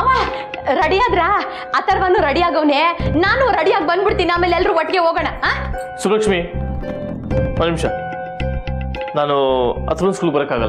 ಮಾವ ready ಆದ್ರಾ ಅಥರ್ವನು ready ಆಗವ್ನೆ ನಾನು ರೆಡಿಯಾಗಿ ಬಂದ್ಬಿಡ್ತೀನಿ ಆಮೇಲೆ ಎಲ್ರು ಒಟ್ಟಿಗೆ ಹೋಗೋಣ ಆ? ಸುಲಕ್ಷ್ಮಿ ಒಂದು ನಿಮಿಷ ನಾನು ಅಥರ್ವನ್ ಸ್ಕೂಲ್ ಬರೋಕ್ಕಾಗಲ್ಲ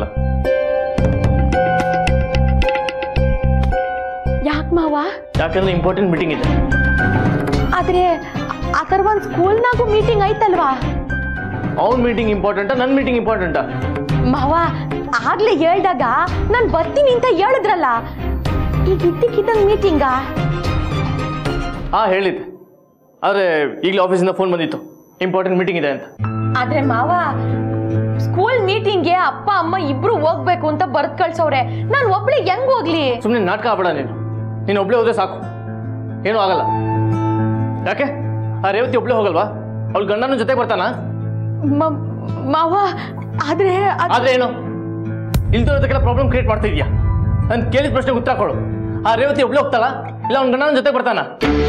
ಯಾಕ್ ಮಾವ ಯಾಕಂದ್ರೆ ಇಂಪಾರ್ಟೆಂಟ್ ಮೀಟಿಂಗ್ ಇದೆ ಆದ್ರೆ ಅಥರ್ವನ್ ಸ್ಕೂಲ್ನಾಗೂ ಮೀಟಿಂಗ್ ಐತಲ್ವಾ ಅವ್ನ ಮೀಟಿಂಗ್ ಇಂಪಾರ್ಟೆಂಟಾ ನನ್ನ ಮೀಟಿಂಗ್ ಇಂಪಾರ್ಟೆಂಟಾ ಮಾವ ಆಗ್ಲೇ ಹೇಳ್ದಾಗ ನಾನು ಬರ್ತೀನಿ ಅಂತ ಹೇಳಿದ್ರಲ್ಲ ಈಗ ಇದ್ದಕ್ಕಿದ್ದಂಗೆ ಮೀಟಿಂಗಾ ಹಾ ಹೇಳಿದ್ದೆ ಆದರೆ ಈಗಲೇ ಆಫೀಸಿಂದ ಫೋನ್ ಬಂದಿತ್ತು ಇಂಪಾರ್ಟೆಂಟ್ ಮೀಟಿಂಗ್ ಇದೆ ಅಂತ ಆದ್ರೆ ಮಾವ ಸ್ಕೂಲ್ ಮೀಟಿಂಗ್ಗೆ ಅಪ್ಪ ಅಮ್ಮ ಇಬ್ರು ಹೋಗ್ಬೇಕು ಅಂತ ಬರ್ದ್ ಕಳ್ಸವ್ರೆ ನಾನು ಒಬ್ಳೆ ಹೆಂಗ್ ಹೋಗ್ಲಿ ಸುಮ್ಮನೆ ನಾಟಕ ಆಡಬೇಡ ನೀನು ನೀನು ಒಬ್ಳೆ ಹೋದ್ರೆ ಸಾಕು ಏನೂ ಆಗಲ್ಲ ಯಾಕೆ ಆ ರೇವತಿ ಒಬ್ಳೆ ಹೋಗಲ್ವಾ ಅವಳು ಗಂಡನ ಜೊತೆ ಬರ್ತಾನ ಮ- ಮಾವ ಆದ್ರೆ ಅದ್- ಆದ್ರೆ ಏನು ಇಲ್ದಿರೋದಕ್ಕೆಲ್ಲ ಪ್ರಾಬ್ಲಮ್ ಕ್ರಿಯೇಟ್ ಮಾಡ್ತಾ ಇದೀಯಾ ನಾನು ಕೇಳಿದ ಪ್ರಶ್ನೆಗೆ ಉತ್ತರ ಕೊಡು ಆ ರೇವತಿ ಒಬ್ಳೆ ಹೋಗ್ತಾಳ ಇಲ್ಲ ಅವ್ನ ಗಂಡನ ಜೊತೆ ಬರ್ತಾನ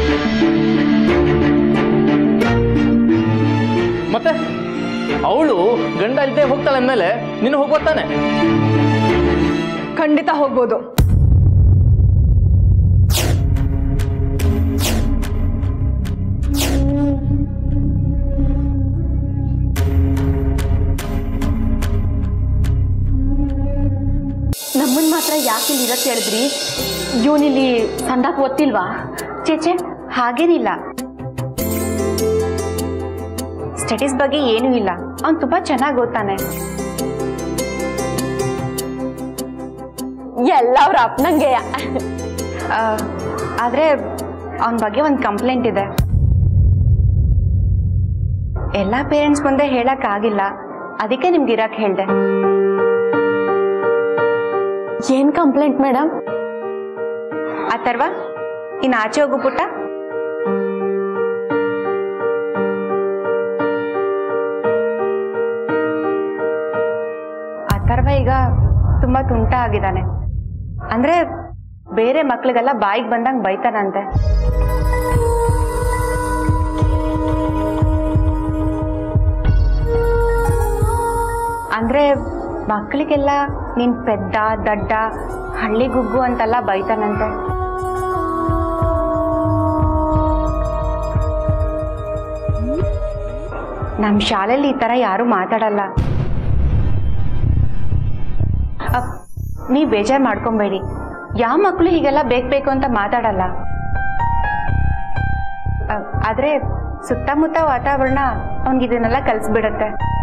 ಮತ್ತೆ ಅವಳು ಗಂಡ ಇಲ್ಲದೆ ಹೋಗ್ತಾಳೆ ಅಂದಮೇಲೆ ನೀನು ಹೋಗ್ಬರ್ತಾನೆ ಖಂಡಿತ ಹೋಗ್ಬೋದು ನಮ್ಮನ್ ಮಾತ್ರ ಯಾಕೆ ಇಲ್ಲಿ ಇರಕ್ ಹೇಳಿದ್ರಿ ಇವನಿಲ್ಲಿ ಸಂದಾಕ್ ಗೊತ್ತಿಲ್ವಾ ಚೇಚೆ ಹಾಗೇನಿಲ್ಲ ಸ್ಟಡೀಸ್ ಬಗ್ಗೆ ಏನೂ ಇಲ್ಲ ಅವ್ನು ತುಂಬಾ ಚೆನ್ನಾಗಿ ಓದ್ತಾನೆ ಎಲ್ಲ ಅವ್ರ ಅಪ್ಪನಂಗೆಯ ಆ, ಆದ್ರೆ ಅವನ ಬಗ್ಗೆ ಒಂದು ಕಂಪ್ಲೇಂಟ್ ಇದೆ ಎಲ್ಲ ಪೇರೆಂಟ್ಸ್ ಮುಂದೆ ಹೇಳಕ್ ಆಗಿಲ್ಲ ಅದಕ್ಕೆ ನಿಮ್ಗೆ ಇರಕ್ ಹೇಳ್ದೆ ಏನ್ ಕಂಪ್ಲೇಂಟ್ ಮೇಡಮ್ ಅಥರ್ವ ಇನ್ನು ಆಚೆ ಹೋಗು ಪುಟ್ಟ ಅಥರ್ವ ಈಗ ತುಂಬಾ ತುಂಟ ಆಗಿದ್ದಾನೆ ಅಂದ್ರೆ ಬೇರೆ ಮಕ್ಳಿಗೆಲ್ಲ ಬಾಯಿಗೆ ಬಂದಂಗೆ ಬೈತಾನಂತೆ ಅಂದ್ರೆ ಮಕ್ಕಳಿಗೆಲ್ಲ ನೀನ್ ಪೆದ್ದ ದಡ್ಡ ಹಳ್ಳಿ ಗುಗ್ಗು ಅಂತೆಲ್ಲ ಬೈತಾನಂತೆ ನಮ್ಮ ಶಾಲೆಯಲ್ಲಿ ಈ ಥರ ಯಾರೂ ಮಾತಾಡಲ್ಲ ಅಪ್, ನೀವ್ ಬೇಜಾರು ಮಾಡ್ಕೊಬೇಡಿ ಯಾವ ಮಕ್ಕಳು ಹೀಗೆಲ್ಲ ಬೇಕು ಬೇಕು ಅಂತ ಮಾತಾಡಲ್ಲ ಅ, ಆದ್ರೆ ಸುತ್ತಮುತ್ತ ವಾತಾವರಣ ಅವ್ನಿಗೆ ಇದನ್ನೆಲ್ಲ ಕಲಿಸ್ಬಿಡತ್ತೆ